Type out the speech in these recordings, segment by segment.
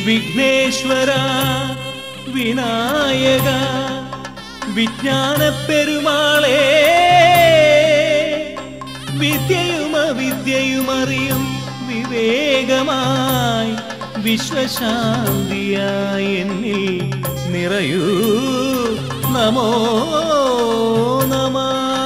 വിഘ്നേശ്വര വിനായക വിജ്ഞാന പെരുമാളേ വിദ്യയും അവിദ്യയുമറിയും വിവേകമായി വിശ്വശാന്തിയായി എന്നിൽ നിറയൂ നമോ നമ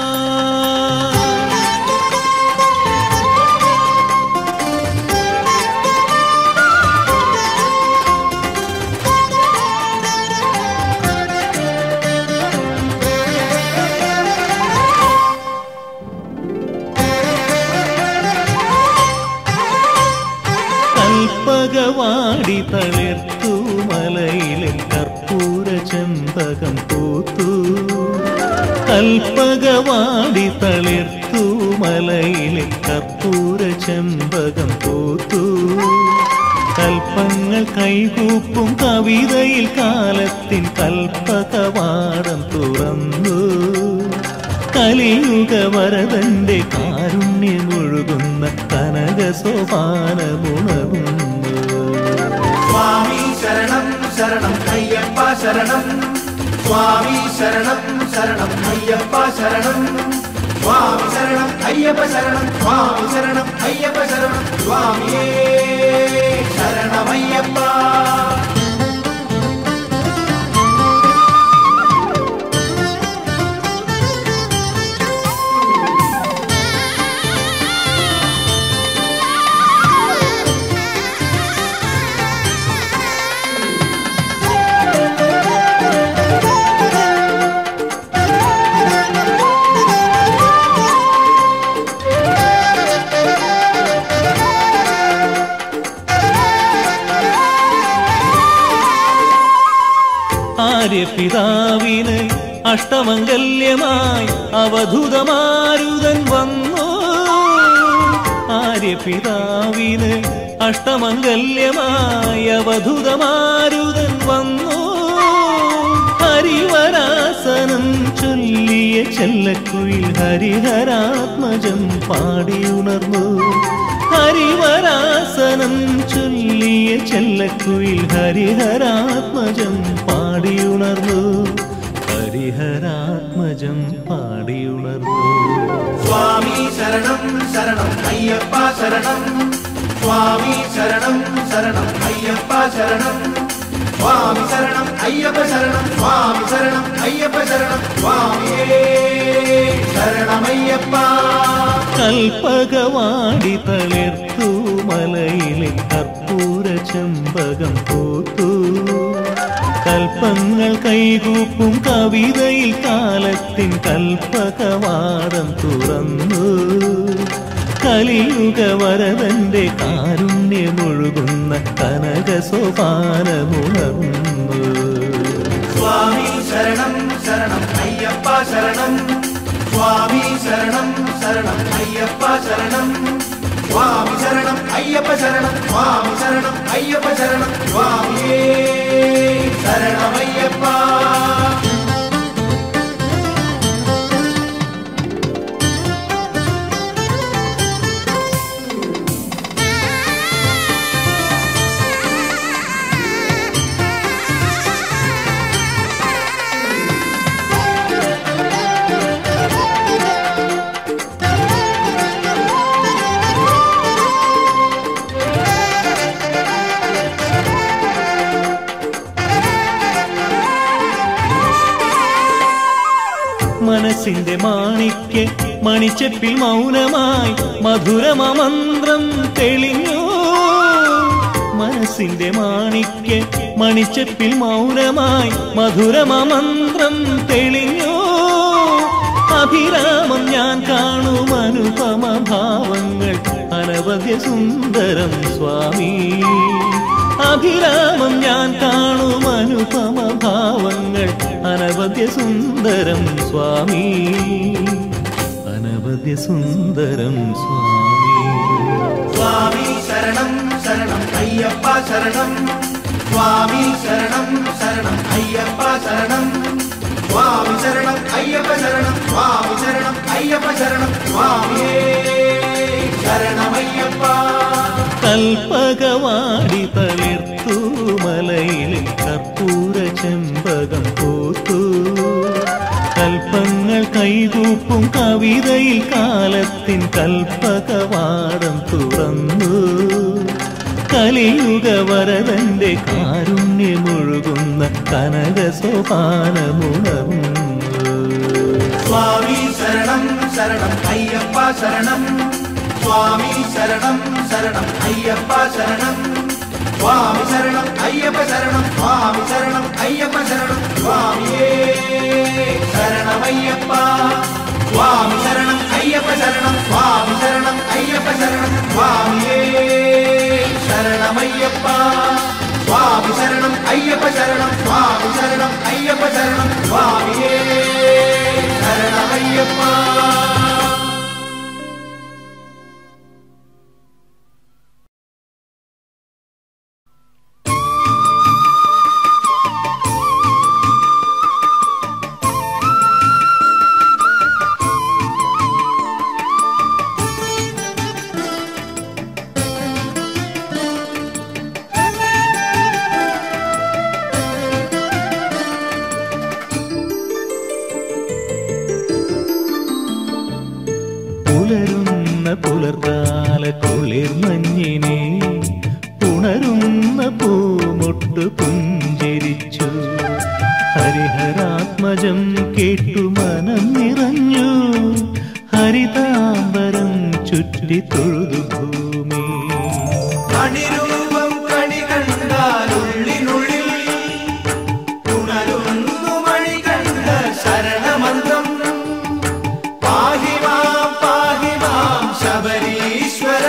കൽപ്പകവാടി തളിർത്തു മലയിലെ കർപ്പൂര ചെമ്പകം പൂത്തു കൽപ്പകവാടി തളിർത്തു മലയിലെ കർപ്പൂര ചെമ്പകം പൂത്തു കൽപ്പങ്ങൾ കൈകൂപ്പും കവിതയിൽ കാലത്തിൻ കൽപ്പകവാടം തുറന്നു കലിയുഗ വരതന്റെ കാരുണ്യമൊഴുകുന്ന കനക സോപാനമുണർന്നു സ്വാമി ശരണം ശരണം അയ്യപ്പ ശരണം സ്വാമി ശരണം ശരണം അയ്യപ്പ ശരണം സ്വാമി ശരണം അയ്യപ്പ ശരണം സ്വാമി ശരണം അയ്യപ്പ ശരണം സ്വാമിയേ ശരണമയ്യപ്പ ആര്യപിതാവിന് അഷ്ടമംഗല്യമായി അവധൂതമാരുതൻ വന്നു ആര്യപിതാവിന് അഷ്ടമംഗല്യമായി അവധൂതമാരുതൻ വന്നു ഹരിവരാസനം ചൊല്ലിയ ചെല്ലക്കുയിൽ ഹരിഹരാത്മജം പാടിയുണർന്നു ഹരിവരാസനം ചൊല്ലിയ ചെല്ലക്കുയിൽ ഹരിഹരാത്മജം പാടിയുണർന്നു ഹരിഹരാത്മജം പാടിയുണർന്നു സ്വാമി ശരണം ശരണം അയ്യപ്പ ശരണം സ്വാമി ശരണം ശരണം അയ്യപ്പ ശരണം സ്വാമി ശരണം അയ്യപ്പ ശരണം സ്വാമി ശരണം അയ്യപ്പ ശരണം സ്വാമിയേ ശരണമയ്യപ്പ കൽപ്പകവാടി തളിർത്തു മലയിലെ കർപ്പൂര ചെമ്പകം പൂത്തു കൽപ്പങ്ങൾ കൈകൂപ്പും കവിതയിൽ കാലത്തിൻ കൽപ്പകവാടം തുറന്നു കലിയുഗ വരതന്റെ കാരുണ്യമൊഴുകുന്ന കനക സോപാനമുണർന്നു സ്വാമി ശരണം ശരണം അയ്യപ്പ ശരണം സ്വാമി ശരണം ശരണം അയ്യപ്പ ശരണം സ്വാമി ശരണം അയ്യപ്പ ശരണം സ്വാമി ശരണം അയ്യപ്പ ശരണം സ്വാമിയേ ശരണമയ്യപ്പ മനസ്സിന്റെ മാണിക്ക് മണിച്ചെപ്പിൽ മൗനമായി മധുരമന്ത്രം തെളിഞ്ഞു മനസ്സിന്റെ മാണിക്ക് മണിച്ചെപ്പിൽ മൗനമായി മധുരമന്ത്രം തെളിഞ്ഞു അഭിരാമം ഞാൻ കാണും അനുപമ ഭാവങ്ങൾ അനവധ്യ സുന്ദരം സ്വാമി അഭിരാമം ഞാൻ കാണും അനുപമ ഭാവങ്ങൾ അനവധ്യ സുന്ദരം സ്വാമി അനവധ്യ സുന്ദരം സ്വാമി സ്വാമി ശരണം ശരണം അയ്യപ്പ ശരണം സ്വാമി ശരണം ശരണം അയ്യപ്പ ശരണം സ്വാമി ശരണം അയ്യപ്പ ശരണം സ്വാമി ശരണം അയ്യപ്പ ശരണം സ്വാമിയേ ശരണമയ്യപ്പ കൽപ്പകവാടി തളിർത്തു കാവുമലയിൽ കർപ്പൂര ചെമ്പകം പൂത്തു കൽപ്പങ്ങൾ കൈകൂപ്പും കവിതയിൽ കാലത്തിൻ കൽപ്പകവാടം തുറന്നു കലിയുഗ വരതന്റെ കാരുണ്യമൊഴുകുന്ന കനക സോപാനമുണർന്നു സ്വാമി ശരണം ശരണം അയ്യപ്പ ശരണം സ്വാമി ശരണം ശരണം അയ്യപ്പ ശരണം സ്വാമി ശരണം അയ്യപ്പ ശരണം സ്വാമി ശരണം അയ്യപ്പ ശരണം സ്വാമിയേ ശരണമയ്യപ്പ സ്വാമി ശരണം അയ്യപ്പ ശരണം സ്വാമി ശരണം അയ്യപ്പ ശരണം സ്വാമിയേ ശരണമയ്യപ്പ സ്വാമി ശരണം അയ്യപ്പ ശരണം സ്വാമി ശരണം അയ്യപ്പ ശരണം സ്വാമിയേ ശരണമയ്യപ്പ പുലരുന്ന പുലർകാല കുളിർമഞ്ഞിനെ ഉണരുന്ന പൂമൊട്ട് പുഞ്ചരിച്ചു ഹരിഹരാത്മജം കേട്ടു മനം നിറഞ്ഞു ഹരിതാംബരം ചുറ്റി തൊഴുതു ഭൂമി മണിരൂപം കണി കണ്ടാലുള്ളിനുള്ളിൽ ഉണരുന്നു മണി കണ്ട ശരണമന്ത്രം പാഹിമാം പാഹിമാം ശബരീശ്വര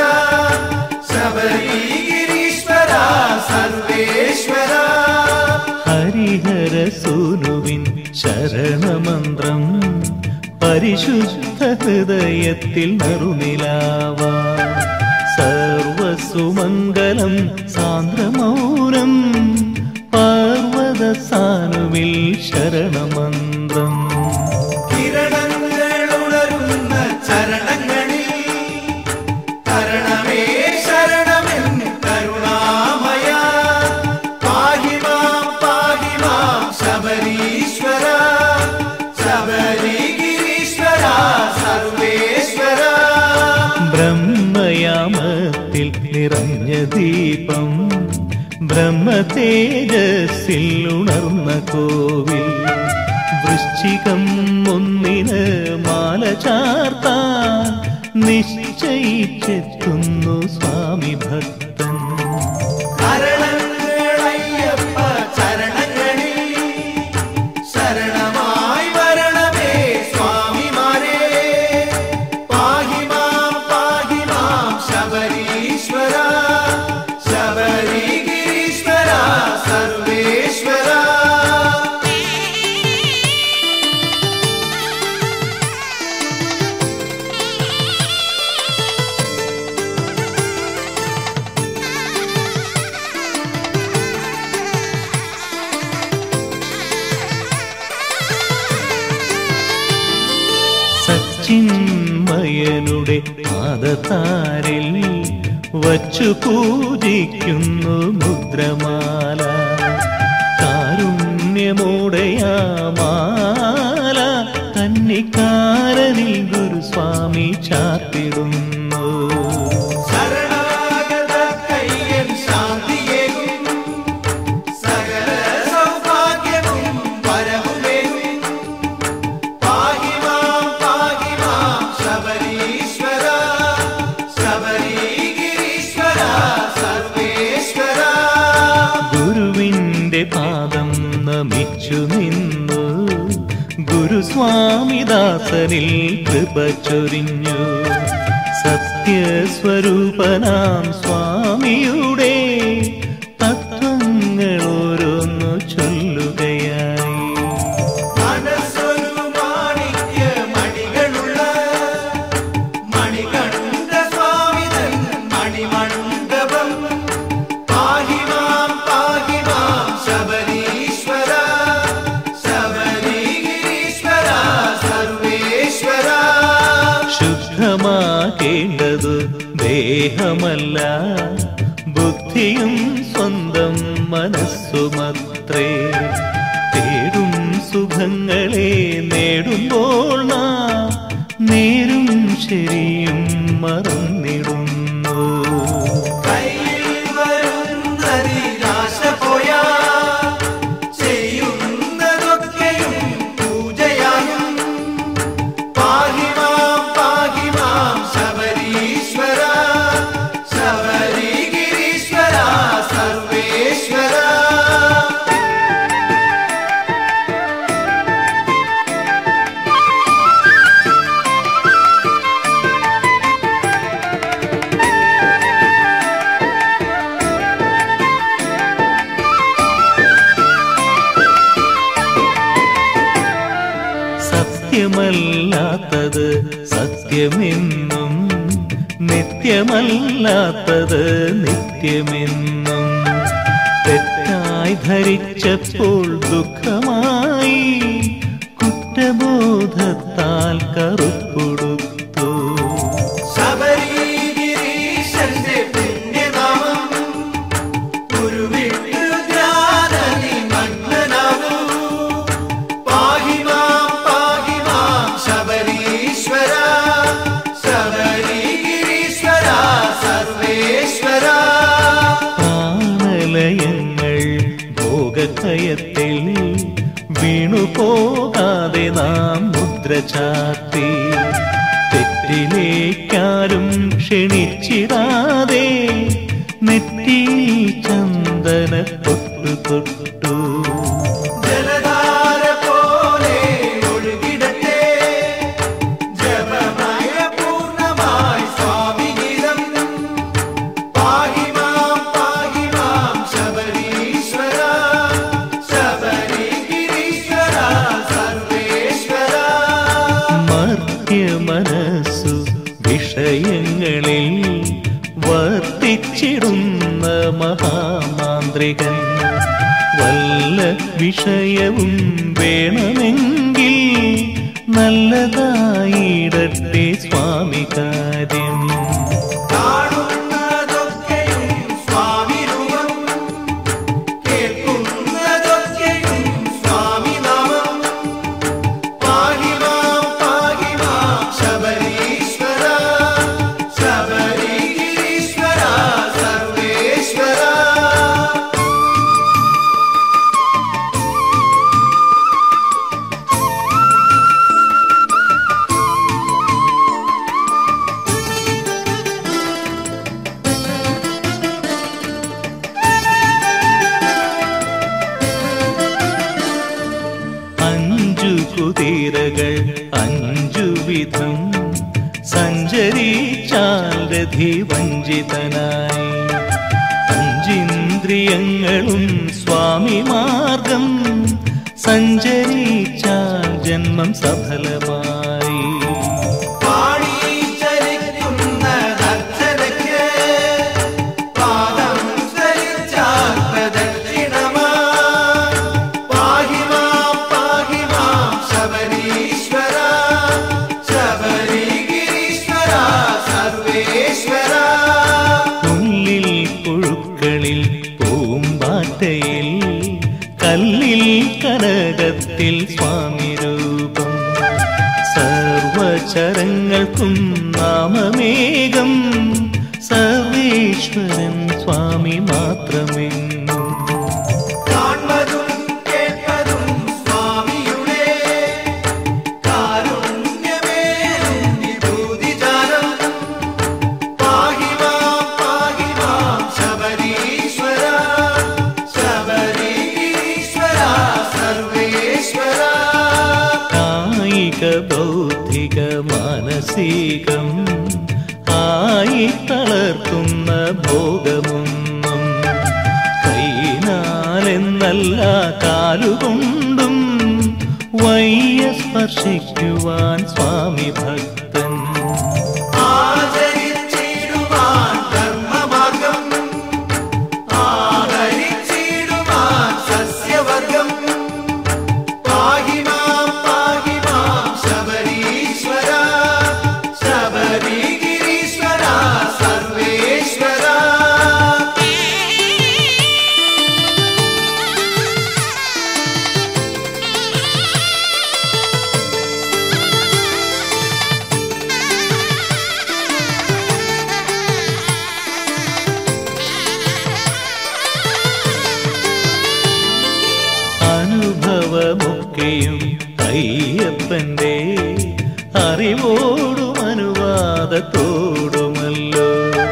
ശബരീഗിരീശ്വര സർവേശ്വര ഹരിഹര സൂനുവിൻ ശരണമന്ത്രം പരിശുദ്ധ ഹൃദയത്തിൽ നറുനിലാവ സർവസുമംഗലം സാന്ദ്രമൗനം പാർവത സാനുവിൽ ശരണമന്ത്രം കിരണങ്ങൾ ഉണരുന്ന ചരണങ്ങളിൽ കരണമേ ശരണമെൻ കരുണാമയ പാഹിമാം പാഹിമാം ശബരീശ്വര ശബരിഗിരീശ്വര സർവേശ്വര ബ്രഹ്മയാമത്തിൽ നിറഞ്ഞ ദീപം ബ്രഹ്മതേജസ്സിൽ ഉണർന്ന കോവിൽ വൃശ്ചികം ഒന്നിന് മാല ചാർത്താൻ നിശ്ചയിച്ചെത്തുന്നു സ്വാമി ഭക്തൻ കരണങ്ങളയ്യപ്പ ചരണങ്ങളിൽ ശരണമായി വരണമേ സ്വാമിമാരെ പാഹിമാം പാഹിമാം ശബരീശ്വര ശബരിഗിരീശ്വര സർവേശ്വര സച്ചിന്മയനുടെ പാദതാരിൽ വച്ചു പൂജിക്കുന്നു മുദ്രമാല കാരുണ്യമോടെയാ മാല കന്നിക്കാരനിൽ ഗുരുസ്വാമി ചാത്തിടുന്നു ശരണാഗത കയ്യൻ ശാന്തിയേകും സകല സൗഭാഗ്യവും വരവുമേകും പാഹിമാം പാഹിമാം ശബരീശ്വര ശബരീഗിരീശ്വര സർവേശ്വര ഗുരുവിന്റെ പാദം നമിച്ചു നിന്നു ഗുരുസ്വാമിദാസനിൽ കൃപ ചൊരിഞ്ഞു സത്യസ്വരൂപനാം സ്വാമിയുടെ തത്വങ്ങൾ ഓരോന്നു ചൊല്ലുകയായി മനസ്സൊരു മാണിക്യ മണികളുള്ള മണികണ്ഠ സ്വാമിതൻ മണിമണ്ഡപം പാഹിമാം പാഹിമാം ശബരീശ്വര ശബരിഗിരീശ്വര സർവേശ്വര ശുദ്ധമാക്കേണ്ടതു ദേഹമല്ല ബുദ്ധി ബുദ്ധിയും സ്വന്തം മനസ്സുമത്രേ തേടും സുഖങ്ങളെ നേടുമ്പോൾ നാം നേരും ശരിയും മറന്നിടുന്നു കയ്യിൽ വരുന്നതിലാശ പോയാ ചെയ്യുന്നതൊക്കെയും പൂജയായും പാഹിമാം പാഹിമാം ശബരീശ്വര ശബരിഗിരീശ്വര സർവേശ്വര സത്യമല്ലാത്തത് സത്യമെന്നും നിത്യമല്ലാത്തത് നിത്യമെന്നും തെറ്റായി ധരിച്ചപ്പോൾ ദുഃഖമായി കുറ്റബോധത്താൽ കറുപ്പൊടുത്തു ശബരിഗിരീശന്റെ പുണ്യനാമം ഉരുവിട്ടു ജ്ഞാനനി മഗ്നനാവൂ പാഹിമാം പാഹിമാം ശബരീശ്വര ശബരിഗിരീശ്വര സർവേശ്വര പ്രാണലയങ്ങൾ ഭോഗക്കയത്തിൽ വീണുപോകാതെ നാം മുദ്ര ചാത്തി തെറ്റിലേക്കാരും ക്ഷണിച്ചിടാതെ നെറ്റി ചന്ദന തൊട്ടു തൊട്ടു ജലധാര പോലെ ഒഴുകിടട്ടെ ജപമയ പൂർണ്ണമായി സ്വാമിഗീതം പാഹിമാം പാഹിമാം ശബരീശ്വര ശബരിഗിരീശ്വര സർവേശ്വര മർത്യ മനസ്സു വിഷയങ്ങളിൽ വർത്തിച്ചിടുന്ന മഹാമാന്ത്രികൻ വല്ല വിഷയവും വേണമെങ്കിൽ നല്ലതായിടട്ടെ സ്വാമി കാര്യം കാണുന്നതൊക്കെയും സ്വാമി രൂപം കേൾക്കുന്നതൊക്കെയും സ്വാമി നാമം പാഹിമാം പാഹിമാം ശബരീശ്വര ശബരിഗിരീശ്വര സർവേശ്വര അഞ്ചു കുതിരകൾ അഞ്ചു വിധം സഞ്ചരിച്ചാൽ രഥി വഞ്ചിതനായി അഞ്ചിന്ദ്രിയങ്ങളും സ്വാമി മാർഗം സഞ്ചരിച്ചാൽ ജന്മം സഫലമായി പാടി ചലിക്കുന്ന ദർശനയ്ക്ക് പാദം ചലിച്ചാൽ പ്രദക്ഷിണമായി പാഹിമാം പാഹിമാം ശബരീശ്വര ശബരിഗിരീശ്വര സർവേശ്വര ഉള്ളിൽ പുഴുക്കളിൽ പൂമ്പാറ്റയിൽ കല്ലിൽ കനകത്തിൽ സ്വാമി രൂപം സർവചരങ്ങൾക്കും നാമമേകം സർവേശ്വരൻ സ്വാമി മാത്രമെന്നും കാൺമതും കേൾപ്പതും സ്വാമിയുടെ കാരുണ്യമേറും വിഭൂതിജാലം പാഹിമാം പാഹിമാം ശബരീശ്വര ശബരീശ്വര സർവേശ്വര കായിക ബൗദ്ധിക മാനസികം ആയി തളർത്തുന്ന ഭോഗമൊന്നും കൈനാലെന്നല്ല കാലുകൊണ്ടും വയ്യ സ്പർശിക്കുവാൻ സ്വാമി ഭക്തൻ ആചരിച്ചിടുവാൻ ധർമ്മമാർഗം ആദരിച്ചിടുവാൻ സസ്യവർഗം പാഹിമാം പാഹിമാം ശബരീശ്വര ശബരിഗിരീശ്വര സർവേശ്വര അറിയുകയും അയ്യപ്പന്റെ അറിവോടും അനുവാദത്തോടുമല്ലോ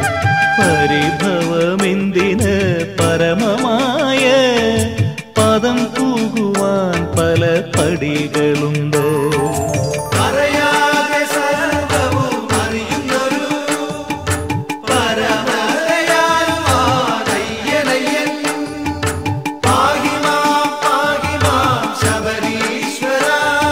പരിഭവമെന്തിന് പരമമായ പദം പോകുവാൻ പല പടികളുണ്ട് അറിയാതെ സർവവും അറിയുന്നൊരു പരമദയാലുമാനയ്യനയ്യൻ. പാഹിമാം പാഹിമാം ശബരീശ്വര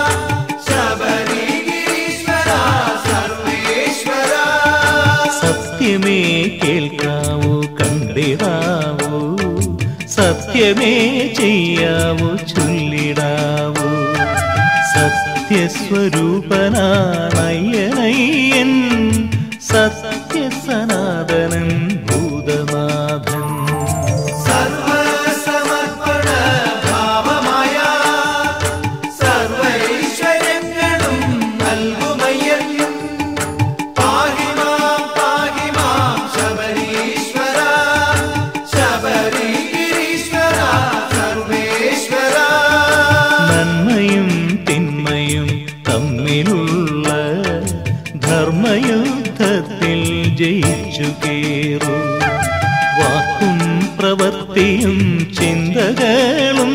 ശബരിഗിരീശ്വര സർവേശ്വര സത്യമേ കേൾക്കാവൂ കണ്ടിടാവൂ സത്യമേ ചെയ്യാവൂ ചൊല്ലിടാവൂ സത്യസ്വരൂപനാണയ്യനയ്യൻ സത്യസനാതനൻ ഭൂതനാഥൻ സർവസമർപ്പണ ഭാവമായ സർവൈശ്വര്യങ്ങളും നൽകുമയ്യൻ പാഹിമാം പാഹിമാം ശബരീശ്വര ശബരിഗിരീശ്വര സർവേശ്വര നന്മയും തിന്മയും തമ്മിലുള്ള ധർമ്മയുദ്ധത്തിൽ ജയിച്ചു കേറൂ വാക്കും പ്രവൃത്തിയും ചിന്തകളും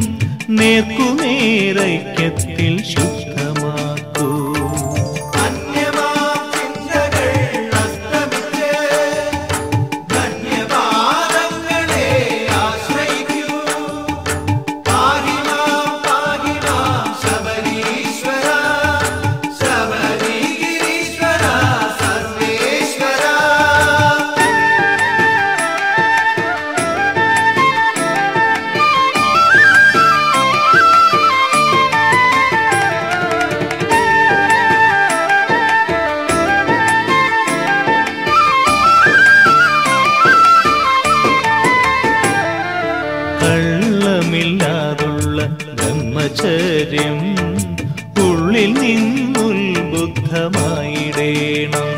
നേർക്കുനേരൈക്യത്തിൽ ശുദ്ധമാക്കൂ അന്യമാം ചിന്തകൾ അസ്തമിച്ച് ധന്യപാദങ്ങളെ ആശ്രയിക്കൂ പാഹിമാം പാഹിമാം ശബരീശ്വര ശബരിഗിരീശ്വര സർവേശ്വര കള്ളമില്ലാതുള്ള ബ്രഹ്മചര്യം ഉള്ളിൽ നിന്നുത്ബുദ്ധമായിടേണം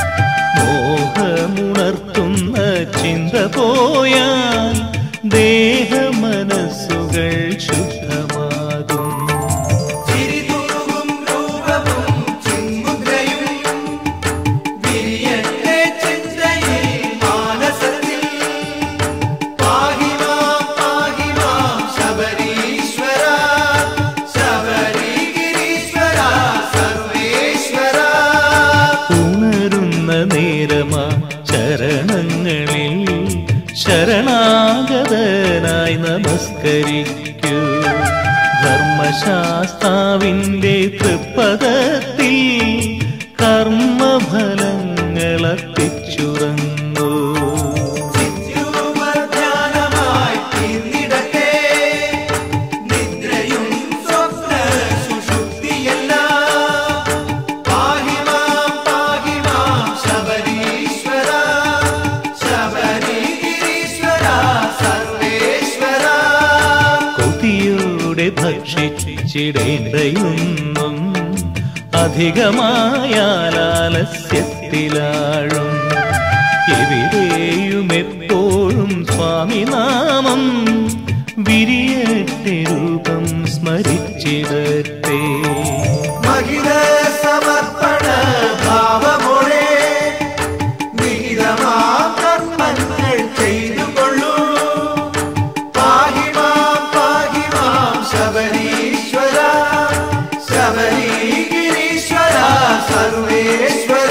മോഹമുണർത്തുന്ന ചിന്ത പോയാൽ ദേഹമനസ്സുകൾ ശുദ്ധമാകും ചിരിതുളുകും രൂപവും ചിന്മുദ്രയും വിരിയട്ടെ ചിന്തയിൽ മാനസത്തിൽ പാഹിമാം പാഹിമാം ശബരീശ്വര ശബരിഗിരീശ്വര സർവേശ്വര ഉണരുന്ന നേരമാ ചരണങ്ങളിൽ ശരണാഗതനായി നമസ്കരിക്കൂ ധർമ്മശാസ്താവിൻ്റെ തൃപ്പദത്തിൽ കർമ്മഫലങ്ങളർപ്പിച്ചുറങ്ങൂ ധ്യാനമായി തീർന്നിടട്ടെ നിദ്രയും സ്വപ്ന സുഷുപ്തിയെല്ലാം പാഹിമാം പാഹിമാം ശബരീശ്വര ശബരിഗിരീശ്വര സർവേശ്വര കൊതിയോടെ ഭക്ഷിച്ചിടേണ്ടയൊന്നും അധികമായാലാലസ്യത്തിലാഴും എവിടെയും എപ്പോഴും സ്വാമിനാമം വിരിയട്ടെ രൂപം സ്മരിച്ചിടട്ടെ മഹിത സമർപ്പണ ഭാവമോടെ വിഹിതമാം കർമ്മങ്ങൾ ചെയ്തു കൊള്ളൂ പാഹിമാം പാഹിമാം ശബരീശ്വര ശബരിഗിരീശ്വര സർവേശ്വര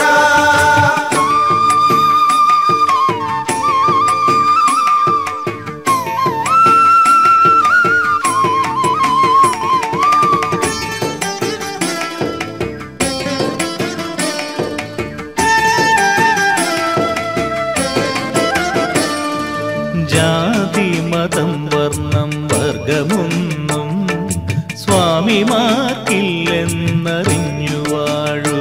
ജാതി മതം വർണ്ണം വർഗമൊന്നും സ്വാമിമാർക്കില്ലെന്നറിഞ്ഞു വാഴൂ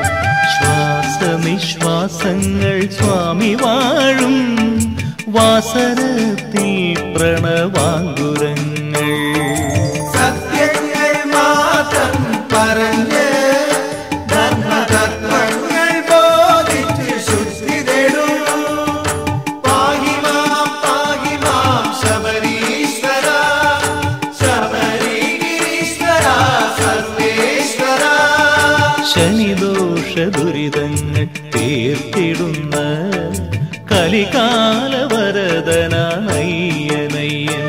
ശ്വാസനിശ്വാസങ്ങൾ സ്വാമി വാഴും വാസരത്തിൽ പ്രണവാങ്കുരങ്ങൾ സത്യങ്ങൾ മാത്രം പറഞ്ഞ് ധർമ്മതത്വങ്ങൾ ബോധിച്ച് ശുദ്ധി തേടൂ പാഹിമാം പാഹിമാം ശബരീശ്വര ശബരിഗിരീശ്വര കലികാലവരദനയ്യനയ്യൻ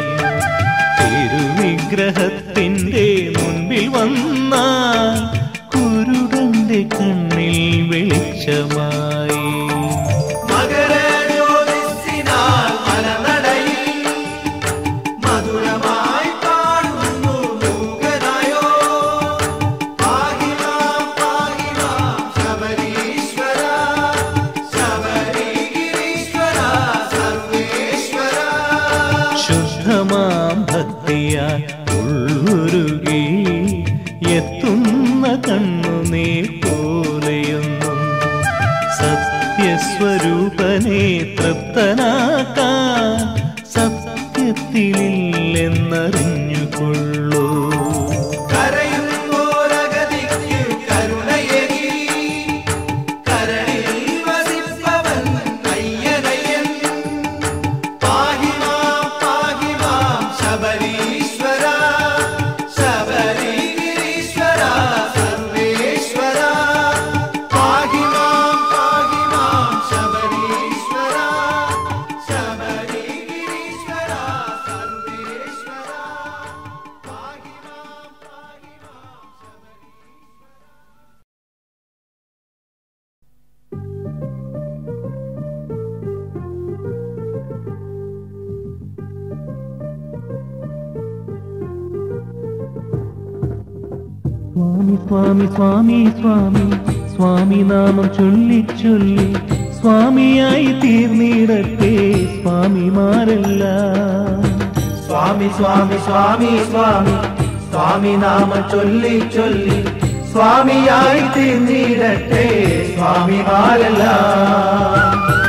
തിരുവിഗ്രഹത്തിന്റെ മുൻപിൽ വന്ന കുരുടന്റെ കണ്ണിൽ വെളിച്ചമായി മകരജ്യോതിസ്സിനാൽ മലനടയിൽ മധുരമായി കാണുന്നു മൂകനായോ പാഹിമാം പാഹിമാം ശബരീശ്വര ശബരിഗിരീശ്വര സർവേശ്വര ശുദ്ധമാം ഭക്തിയാൽ ഉള്ളുരുകി എത്തുന്ന കണ്ണുനീർ പോലെയൊന്നും സത്യസ്വരൂപനെ തൃപ്തനാക്കാൻ സത്യത്തിലില്ലെന്നറിഞ്ഞുകൊള്ളൂ കരയുന്നോരഗതിക്ക് കരുണയേകി കരളിൽ വസിപ്പവൻ അയ്യനയ്യൻ പാഹിമാം പാഹിമാം ശബരീശ്വര ശബരിഗിരീശ്വര സർവേശ്വര പാഹിമാം പാഹിമാം ശബരീശ്വര ശബരിഗിരീശ്വര സർവേശ്വര പാഹിമാം പാഹിമാം സ്വാമി സ്വാമി സ്വാമി സ്വാമി സ്വാമി നാമം ചൊല്ലി ചൊല്ലി സ്വാമിയായി തീർന്നിടട്ടെ സ്വാമിമാരെല്ലാം സ്വാമി സ്വാമി സ്വാമി സ്വാമി സ്വാമി നാമ ചൊല്ലി ചൊല്ലി സ്വാമിയായി തീർന്നിടട്ടെ സ്വാമിമാരെല്ലാം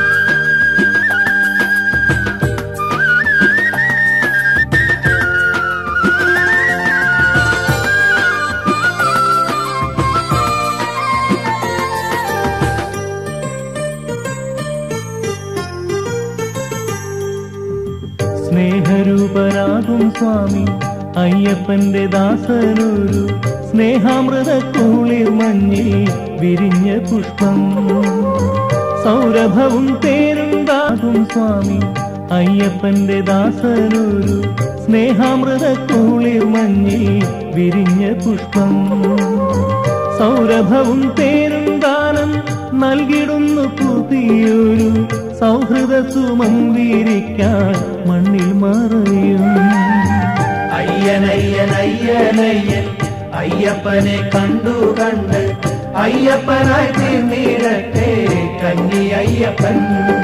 സ്നേഹരൂപരാകും സ്വാമി അയ്യപ്പന്റെ ദാസനൊരു സ്നേഹാമൃത കൂളിർ മഞ്ഞിൽ വിരിഞ്ഞ പുഷ്പം സൗരഭവും തേരുണ്ടാകും സ്വാമി അയ്യപ്പന്റെ ദാസനൊരു സ്നേഹാമൃത കൂളിർ മഞ്ഞിൽ വിരിഞ്ഞ പുഷ്പം സൗരഭവും തേരും ദാനം നൽകിടുന്നു പുതിയൊരു സൗഹൃദ സുമന്തിരിക്കാൻ മണ്ണിൽ മറയും അയ്യനയ്യൻ അയ്യനയ്യൻ അയ്യപ്പനെ കണ്ടു കണ്ട് അയ്യപ്പനായി തീർന്നിടട്ടെ കന്നി അയ്യപ്പൻ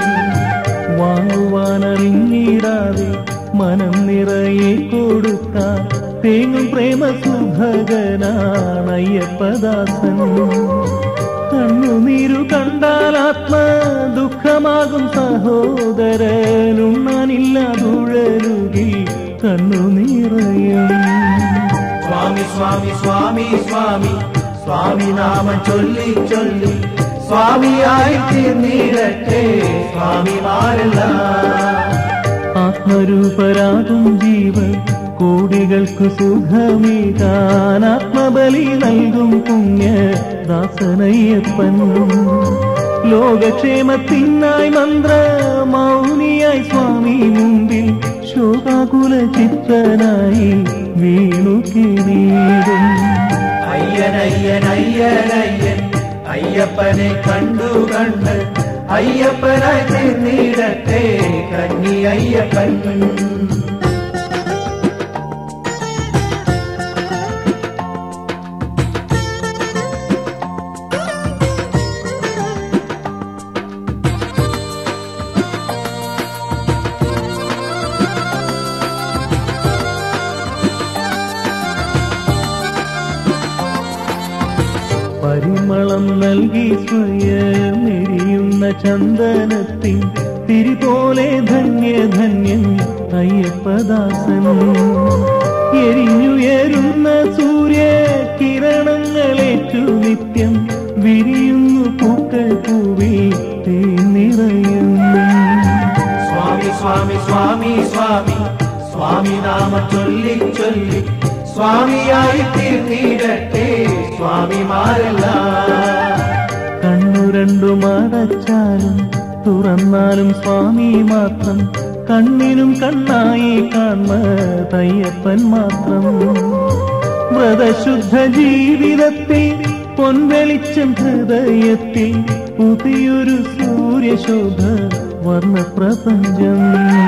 വാങ്ങുവാനറിഞ്ഞിടാതെ മനം നിറയെ കൊടുക്കാൻ തേങ്ങും പ്രേമ സുഭകനാണ് അയ്യപ്പദാസൻ കണ്ണുനീരു കണ്ടാൽ ആത്മ ദുഃഖമാകും സഹോദരനുണ്ണാനില്ല തുഴലുകിൽ കണ്ണുനീറയും സ്വാമി സ്വാമി സ്വാമി സ്വാമി സ്വാമി നാമം ചൊല്ലി ചൊല്ലി സ്വാമിയായി തീർന്നിടട്ടെ സ്വാമിമാരെല്ലാം ആത്മരൂപരാകും ജീവൻ കോടികൾക്ക് സുഖമേകാൻ ആത്മബലി നൽകും പുണ്യ ദാസനയ്യപ്പൻ ലോകക്ഷേമത്തിനായി മന്ത്ര മൗനിയായി സ്വാമി മുമ്പിൽ ശോകാകുല ചിത്രനായി വീണു കിരീടും അയ്യനയ്യൻ അയ്യനയ്യൻ അയ്യപ്പനെ കണ്ടു കണ്ട് അയ്യപ്പനായി തീർന്നിടട്ടെ കന്നി അയ്യപ്പൻ പരിമളം നൽകി സ്വയമെരിയുന്ന ചന്ദനത്തിൻ തിരിപോലെ ധന്യ ധന്യൻ അയ്യപ്പദാസൻ എരിഞ്ഞുയരുന്ന സൂര്യ കിരണങ്ങളേറ്റു നിത്യം വിരിയുന്നു പൂക്കൾ പൂവിൽ തേനിറയുന്നു സ്വാമി സ്വാമി സ്വാമി സ്വാമി സ്വാമി നാമ ചൊല്ലി ചൊല്ലി സ്വാമിയായി തീർന്നിടട്ടെ സ്വാമിമാരെല്ലാം കണ്ണു രണ്ടു മടച്ചാലും തുറന്നാലും സ്വാമി മാത്രം കണ്ണിനും കണ്ണായി കാണയ്യപ്പൻ മാത്രം വ്രതശുദ്ധ ജീവിതത്തിൽ പൊൻവെളിച്ചം ഹൃദയത്തിൽ പുതിയൊരു സൂര്യശോഭ വർണ്ണ പ്രപഞ്ചം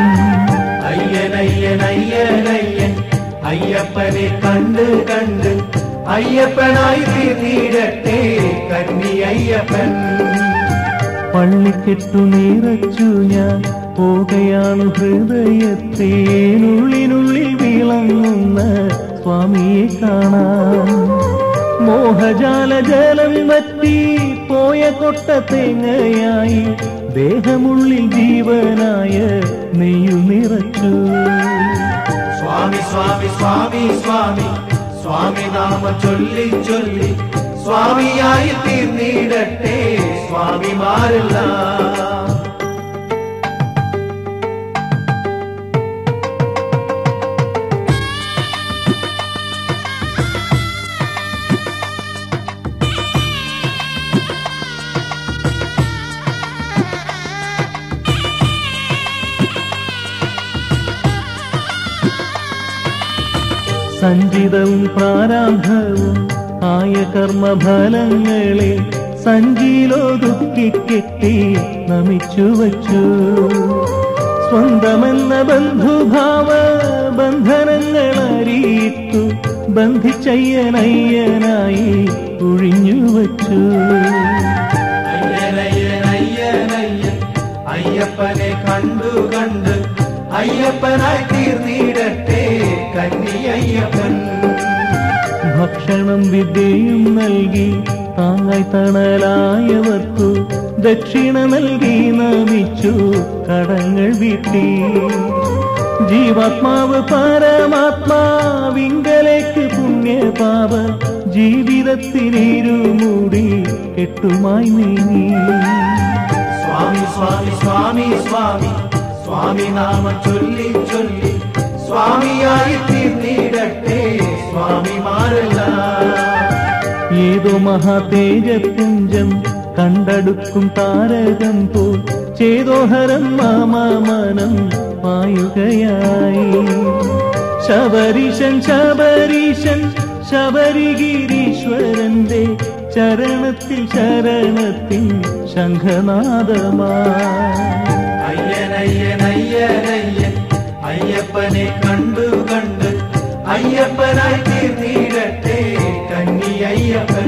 അയ്യനയ്യനയ്യനയ്യൻ അയ്യപ്പനെ കണ്ട് കണ്ട് അയ്യപ്പനായി തീർന്നിടട്ടെ കന്നി അയ്യപ്പൻ പള്ളിക്കെട്ടു നിറച്ചു ഞാൻ പോകയാണ് ഹൃദയത്തേനുള്ളിനുള്ളിൽ വിളങ്ങുന്ന സ്വാമിയെ കാണാൻ മോഹജാല ജലം വറ്റി പോയ കൊട്ട തേങ്ങയായി ദേഹമുള്ളിൽ ജീവനായ നെയ്യു നിറച്ചു സ്വാമി സ്വാമി സ്വാമി സ്വാമി സ്വാമി നാമ ചൊല്ലി ചൊല്ലി സ്വാമിയായി തീർന്നിടട്ടെ സ്വാമിമാരെല്ലാം സഞ്ചിതവും പ്രാരാബ്ധവും ആയ കർമ്മഫലങ്ങളെ സഞ്ചിയിലൊതുക്കി കെട്ടി നമിച്ചു വച്ചു സ്വന്തമെന്ന ബന്ധുഭാവ ബന്ധനങ്ങൾ അറിയിട്ടു ബന്ധിച്ചയ്യനയ്യനായി ഒഴിഞ്ഞു വച്ചു അയ്യനയ്യനയ്യനയ്യൻ അയ്യപ്പനെ കണ്ടു കണ്ട് അയ്യപ്പനായി തീർന്നിടട്ടെ കന്നി അയ്യപ്പൻ ഭക്ഷണം വിദ്യയും നൽകി താങ്ങായി തണലായവർക്കു ദക്ഷിണ നൽകി നമിച്ചു കടങ്ങൾ വീട്ടി ജീവാത്മാവ് പരമാത്മാവിങ്കലേക്ക് പുണ്യപാപ ജീവിതത്തിനിരുമൂടി കെട്ടുമായി നീങ്ങി സ്വാമി സ്വാമി സ്വാമി സ്വാമി സ്വാമി നാമ ചൊല്ലി ചൊല്ലി സ്വാമിയായി തീർന്നിടട്ടെ സ്വാമിമാരെല്ലാം ഏതോ മഹാതേജപുഞ്ചം കണ്ടടുക്കും താരകം പോൽ ചേതോഹരം മാമനം പായുകയായി ശബരീശൻ ശബരീശൻ ശബരിഗിരീശ്വരന്റെ ചരണത്തിൽ ശരണത്തിൽ ശംഖനാദമാ അയ്യനയ്യനയ്യനയ്യൻ അയ്യപ്പനെ കണ്ടു കണ്ട് അയ്യപ്പനായി തീർന്നിടട്ടെ കന്നി അയ്യപ്പൻ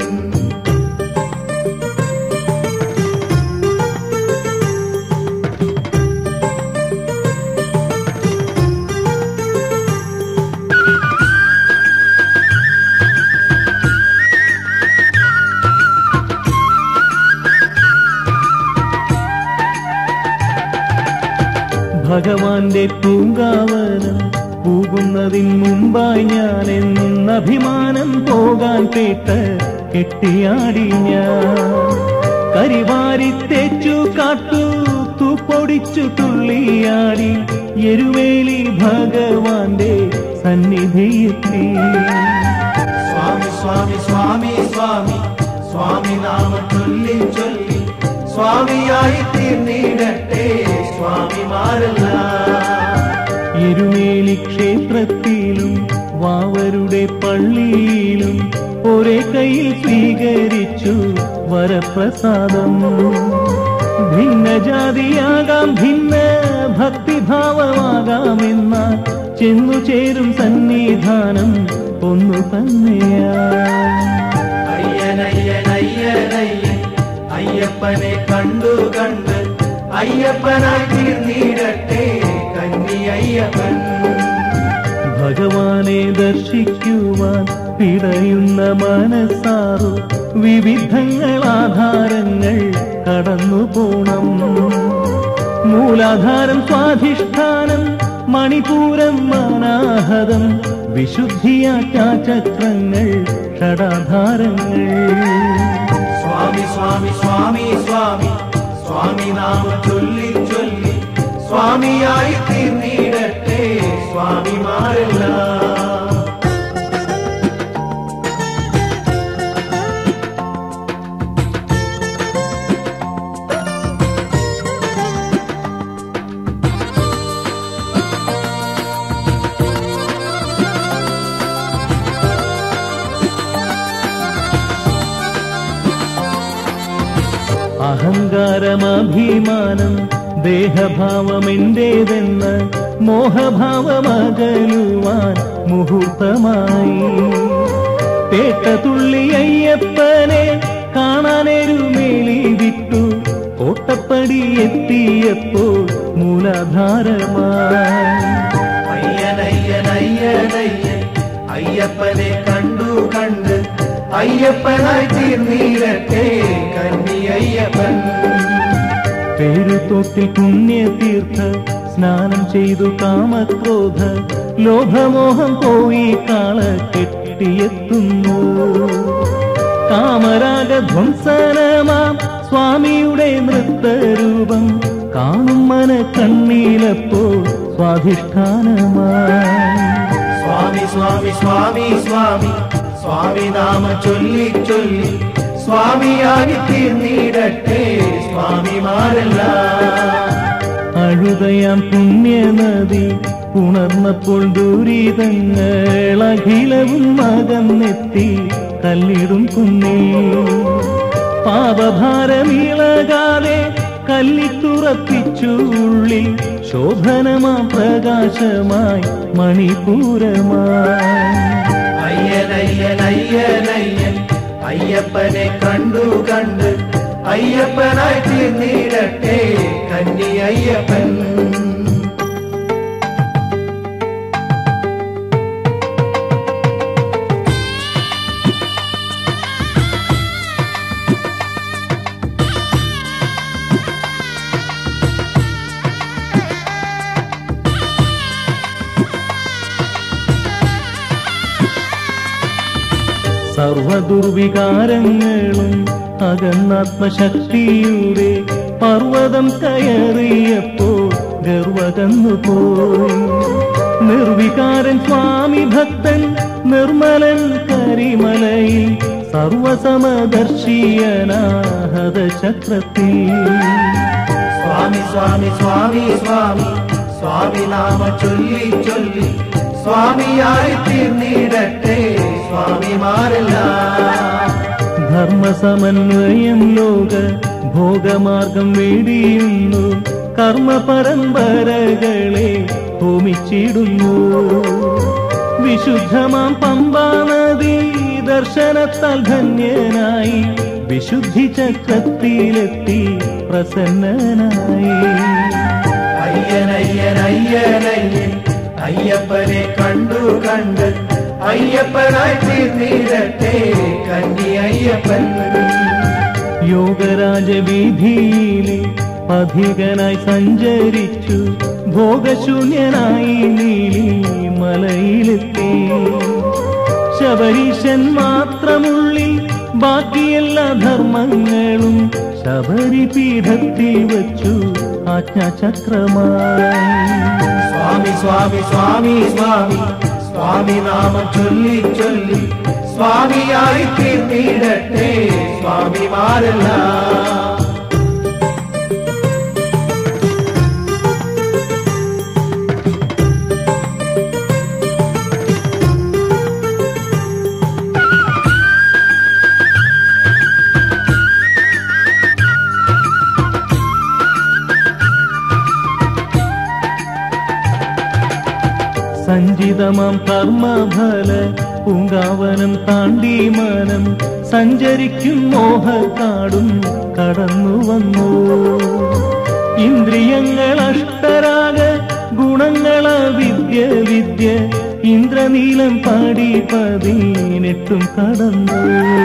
ഭഗവാന്റെ പൂങ്കാവനം പോകുന്നതിന് മുമ്പായി ഞാൻ എന്ന അഭിമാനം പോകാൻ കേട്ട് കെട്ടിയാടി ഞാൻ കരിവാരി തേച്ചു കാട്ടു തൂപ്പൊടിച്ചു തുള്ളിയാടി എരുവേലി ഭഗവാന്റെ സന്നിധിയെത്തി സ്വാമി സ്വാമി സ്വാമി സ്വാമി സ്വാമി നാമ ചൊല്ലി ചൊല്ലി സ്വാമിയായി തീർന്നിടട്ടെ സ്വാമിമാരെല്ലാം എരുമേലി ക്ഷേത്രത്തിലും വാവരുടെ പള്ളിയിലും ഒരേ കയ്യിൽ സ്വീകരിച്ചു വരപ്രസാദം ഭിന്നജാതിയാകാം ഭിന്ന ഭക്തിഭാവമാകാമെന്നാൽ ചെന്നു ചേരും സന്നിധാനം ഒന്നു തന്നെയാ അയ്യനയ്യനയ്യനയ്യൻ അയ്യപ്പനെ കണ്ടു കണ്ട് അയ്യപ്പനായി തീർന്നിടട്ടെ കന്നി അയ്യപ്പൻ ഭഗവാനെ ദർശിക്കുവാൻ പിടയുന്ന മനസ്സാറു വിവിധങ്ങൾ ആധാരങ്ങൾ കടന്നു പോണം മൂലാധാരം സ്വാധിഷ്ഠാനം മണിപൂരം മാനാഹതം വിശുദ്ധിയാചക്രങ്ങൾ ഷടാധാരങ്ങൾ സ്വാമി സ്വാമി സ്വാമി സ്വാമി സ്വാമി നാമ ചൊല്ലി ചൊല്ലി സ്വാമിയായി തീർന്നിടട്ടെ സ്വാമിമാരെല്ലാം അഹങ്കാരമഭിമാനം ദേഹഭാവമെന്റേതെന്ന് മോഹഭാവമകലുവാൻ മുഹൂർത്തമായി പേട്ടതുള്ളി അയ്യപ്പനെ കാണാനെരുമേലി വിട്ടു കോട്ടപ്പടി എത്തിയപ്പോൾ മൂലാധാരമായി അയ്യനയ്യനയ്യനയ്യൻ അയ്യപ്പനെ കണ്ടു കണ്ട് അയ്യപ്പനായി തീർന്നീരട്ടെ കന്നി അയ്യപ്പൻ പേരുത്തോട്ടിൽ പുണ്യതീർത്ഥ സ്നാനം ചെയ്തു കാമക്രോധ ലോഭമോഹം പോയി കാള കെട്ടിയെത്തുന്നു കാമരാഗധ്വംസനമാം സ്വാമിയുടെ നൃത്തരൂപം കാണും മന കണ്ണീലപ്പോൾ സ്വാധിഷ്ഠാനമായി സ്വാമി സ്വാമി സ്വാമി സ്വാമി സ്വാമി നാമ ചൊല്ലി ചൊല്ലി സ്വാമിയായി തീർന്നിടട്ടെ സ്വാമിമാരെല്ലാം അഴുതയാം പുണ്യനദി ഉണർന്നപ്പോൾ ദുരിതങ്ങൾ അഖിലവും മകന്നെത്തി കല്ലിടും കുന്നിൽ പാപഭാരമിളകാതെ കല്ലിത്തുറപ്പിച്ചു ഉള്ളിൽ ശോഭനമാം പ്രകാശമായി മണിപൂരമായി അയ്യനയ്യനയ്യനയ്യൻ അയ്യപ്പനെ കണ്ടു കണ്ട് അയ്യപ്പനായി തീർന്നിടട്ടെ കന്നി അയ്യപ്പൻ സർവദുർവികാരങ്ങളും അകന്നാത്മശക്തിയുടെ പർവ്വതം കയറിയപ്പോൾ ഗർവകന്നു പോയി നിർവികാരൻ സ്വാമി ഭക്തൻ നിർമ്മലൻ കരിമലയിൽ സർവസമദർശിയനാഹത ചക്രത്തിൽ സ്വാമി സ്വാമി സ്വാമി സ്വാമി സ്വാമി നാമ ചൊല്ലി ചൊല്ലി സ്വാമിയായി തീർന്നിടട്ടെ സ്വാമിമാരെല്ലാം ധർമ്മസമന്വയം ലോക ഭോഗമാർഗം വേടിയുന്നു കർമ്മ പരമ്പരകളെ ഹോമിച്ചിടുന്നു വിശുദ്ധമാം പമ്പാനദി ദർശനത്താൽ ധന്യനായി വിശുദ്ധി ചക്രത്തിലെത്തി പ്രസന്നനായി അയ്യനയ്യനയ്യനയ്യൻ അയ്യപ്പനെ കണ്ടു കണ്ട് അയ്യപ്പനായി തീർന്നിടട്ടെ കന്നി അയ്യപ്പൻ യോഗരാജവീതിയിലെ പഥികനായി സഞ്ചരിച്ചു ഭോഗശൂന്യനായി നീലി മലയിലെത്തി ശബരീശൻ മാത്രമുള്ളിൽ ബാക്കിയെല്ലാ ധർമ്മങ്ങളും ശബരി പീഠത്തിൽ വച്ചു ആജ്ഞാചക്രമായി സ്വാമി സ്വാമി സ്വാമി സ്വാമി സ്വാമി നാമ ചൊല്ലി ചൊല്ലി സ്വാമിയായി തീർന്നിടട്ടെ സ്വാമിമാരെല്ലാം സഞ്ചിതമാം കർമ്മഫല പൂങ്കാവനം താണ്ടി മനം സഞ്ചരിക്കും മോഹക്കാടും കടന്നു വന്നു ഇന്ദ്രിയങ്ങൾ അഷ്ടരാഗ ഗുണങ്ങള വിദ്യ വിദ്യ ഇന്ദ്രനീലം പാടി പതിനെട്ടും കടന്നു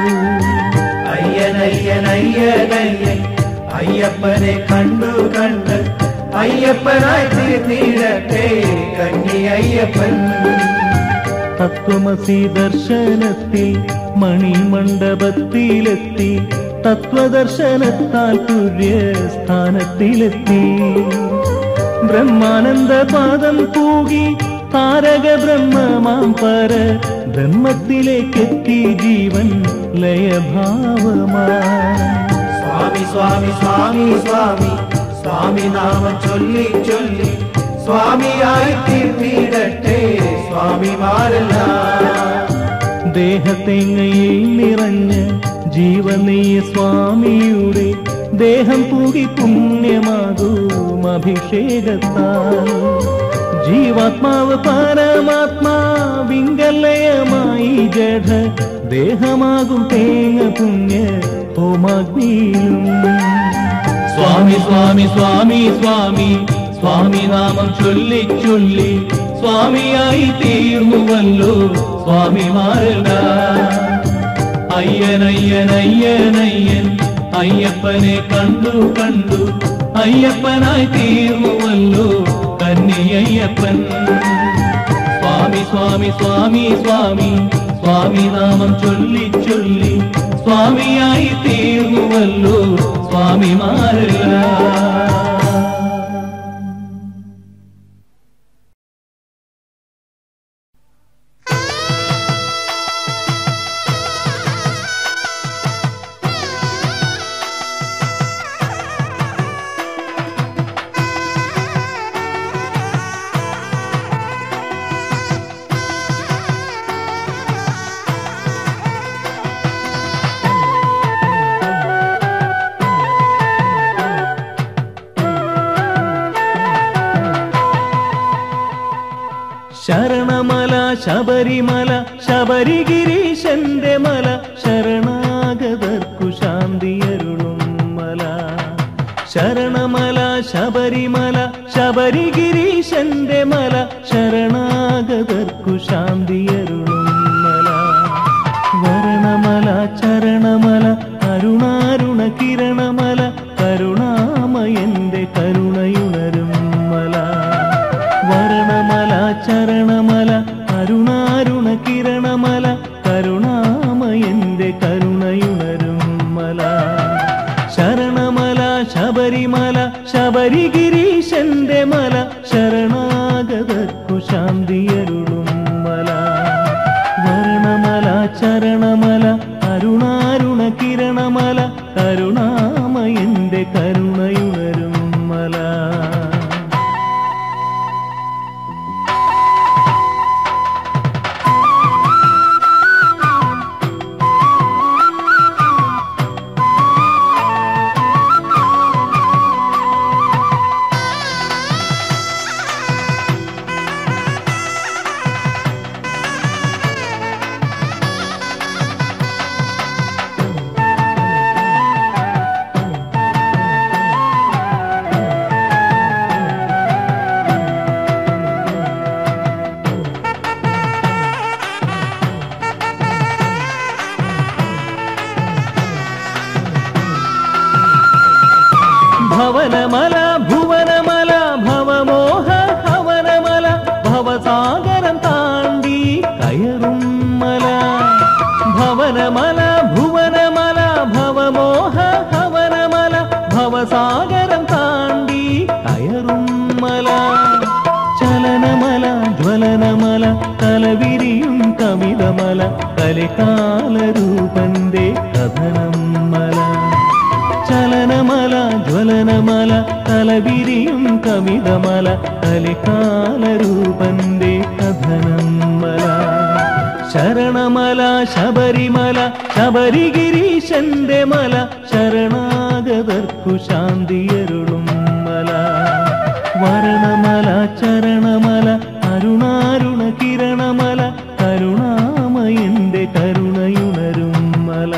അയ്യനയ്യനയ്യനയ്യൻ അയ്യപ്പനെ കണ്ടു കണ്ട് അയ്യപ്പനായി തീർന്നിടട്ടെ കന്നി അയ്യപ്പൻ തത്വമസി ദർശനത്തിൽ മണിമണ്ഡപത്തിലെത്തി തത്വദർശനത്താൽ തുര്യസ്ഥാനത്തിലെത്തി ബ്രഹ്മാനന്ദ പാദം പൂകി താരക ബ്രഹ്മമാം പര ബ്രഹ്മത്തിലേക്കെത്തി ജീവൻ ലയഭാവമായി സ്വാമി സ്വാമി സ്വാമി സ്വാമി സ്വാമി നാമ ചൊല്ലി ചൊല്ലി സ്വാമിയായി തീർന്നിടട്ടെ സ്വാമിമാരെല്ലാം ദേഹത്തെങ്ങയിൽ നിറഞ്ഞ് ജീവനീയ സ്വാമിയുടെ ദേഹം പൂകി പുണ്യമാകും അഭിഷേകത്താൽ ജീവാത്മാവ് പരമാത്മാവിങ്കലയമായി ജഡ ദേഹമാകും തേങ്ങ പുണ്യ ഹോമാഗ്നിയിലും സ്വാമി സ്വാമി സ്വാമി സ്വാമി സ്വാമി നാമം ചൊല്ലി ചൊല്ലി സ്വാമിയായി തീർന്നുവല്ലോ സ്വാമിമാരെല്ലാം അയ്യൻ അയ്യൻ അയ്യൻ അയ്യൻ അയ്യപ്പനെ കണ്ടു കണ്ടു അയ്യപ്പനായി തീർന്നുവല്ലോ കന്നിയയ്യപ്പൻ സ്വാമി സ്വാമി സ്വാമി സ്വാമി സ്വാമി നാമം ചൊല്ലി ചൊല്ലി സ്വാമിയായി തീർന്നുവല്ലോ സ്വാമിമാരെല്ലാം ശരണമല ശബരിമല ശബരിഗിരീശന്റെ മല ശരണാഗതർക്കു ശാന്തിയരുളും മല ശരണമല ശബരിമല ശബരിഗിരീശന്റെ മല ശരണാഗതർക്കു ശാന്തിയരുളും മല വരണമല ചരണമല അരുണാരുണ കിരണമല കരുണാമയന്റെ കരുണയുണരും മല വരണമല ചരണമല അരുണാരുണ കിരണമല കരുണാമയന്റെ കരുണയുണരും മല ശരണമല ശബരിമല ശബരിഗിരീശന്റെ മല ശരണാഗതർക്കു ശാന്തിയരുളും മല വർണ്ണമല ചരണമല അരുണാരുണ കിരണമല കരുണാമയന്റെ കരുണയുണരും മല ഭവനമല ഭുവനമല ഭവമോഹ ഹവനമല ഭവസാഗരം താണ്ടി കയറും മല ഭവനമല ഭുവനമല ഭവമോഹ ഹവനമല ഭവസാഗരം താണ്ടി കയറും മല ചലനമല ജ്വലനമല തലവിരിയും കമിതമല കലികാലരൂപന്റെ കഥനം മല ചലനമല ജ്വലനമല തലവിരിയും കമിതമല കലികാലരൂപന്റെ കഥനം മല ശരണമല ശബരിമല ശബരിഗിരീശന്റെ മല ശരണാഗതർക്കു ശാന്തിയരുളും മല വരണമല ചരണമല അരുണാരുണ കിരണമല കരുണാമയന്റെ കരുണയുണരും മല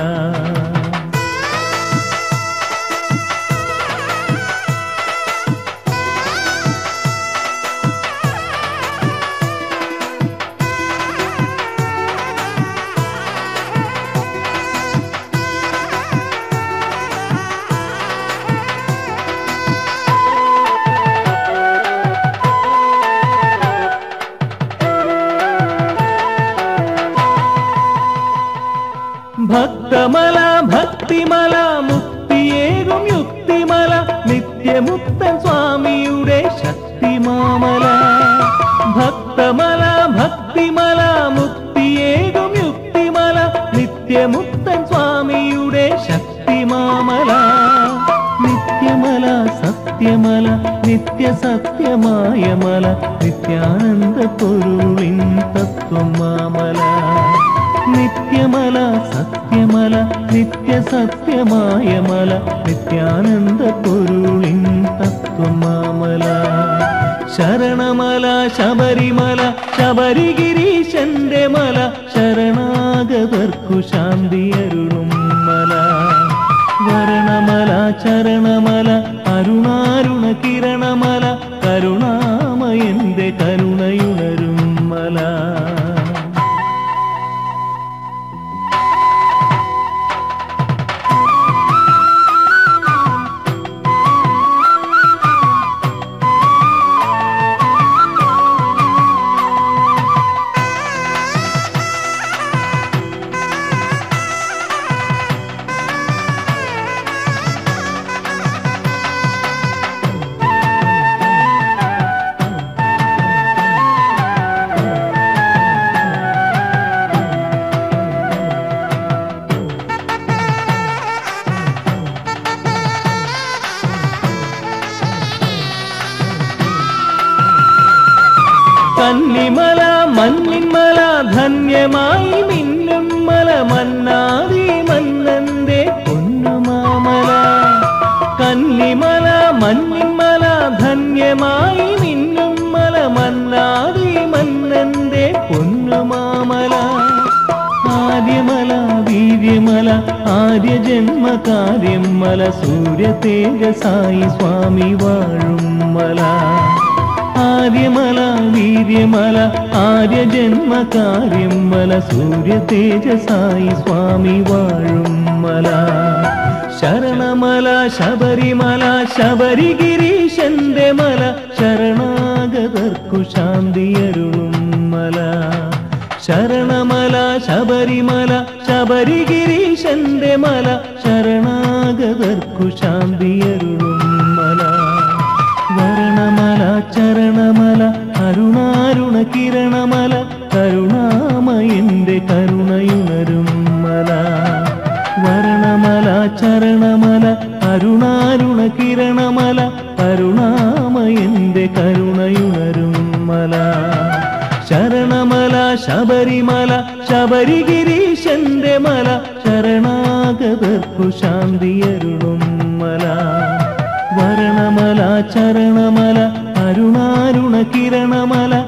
ഭക്തമല ഭക്തിമല മുക്തിയേകും യുക്തിമല നിത്യമുക്തൻ സ്വാമിയുടെ ശക്തിമാമല ഭക്തമല ഭക്തിമല മുക്തിയേകും യുക്തിമല നിത്യമുക്തൻ സ്വാമിയുടെ ശക്തിമാമല നിത്യമല സത്യമല നിത്യസത്യമായ മല നിത്യാനന്ദ പൊരുളിൻ തത്വമാമല നിത്യ നിത്യമല സത്യമല നിത്യസത്യമായ മല നിത്യാനന്ദ പൊരുളിൻ തത്വമാമല ശരണമല ശബരിമല ശബരിഗിരീശന്റെ മല ശരണാഗതർക്കു ശാന്തിയരുളും മല വരണമല ചരണമല അരുണാരുണ കിരണമല കരുണാമയന്റെ കരുണയുണരും മല കന്നിമല മഞ്ഞിന്മല ധന്യമായി മിന്നും മല മന്നാതി മന്നന്റെ പൊന്നുമാമല കന്നിമല മഞ്ഞിന്മല ധന്യമായി മിന്നും മല മന്നാതി മന്നന്റെ പൊന്നുമാമല ആര്യമല വീര്യമല ആര്യജന്മ കാര്യം മല സൂര്യ തേജസായി സ്വാമി വാഴും മല ആര്യമല വീര്യമല ആര്യജന്മ കാര്യം മല സൂര്യ തേജസായി സ്വാമി വാഴും മല ശരണമല ശബരിമല ശബരിഗിരീശന്റെ മല ശരണാഗതർക്കു ശാന്തിയരുളും മല ശരണമല ശബരിമല ശബരിഗിരീശന്റെ മല ശരണാഗതർക്കു ശാന്തിയരുളും മല വരണമല ചരണമല അരുണാരുണ കിരണമല കരുണാമയന്റെ കരുണയുണരും മല വരണമല ചരണമല അരുണാരുണ കിരണമല കരുണാമയന്റെ കരുണയുണരും മല ശരണമല ശബരിമല ശബരിഗിരീശന്റെ മല ശരണാഗതർക്കു ശാന്തിയരുളും മല വരണമല ചരണമല അരുണാരുണ കിരണമല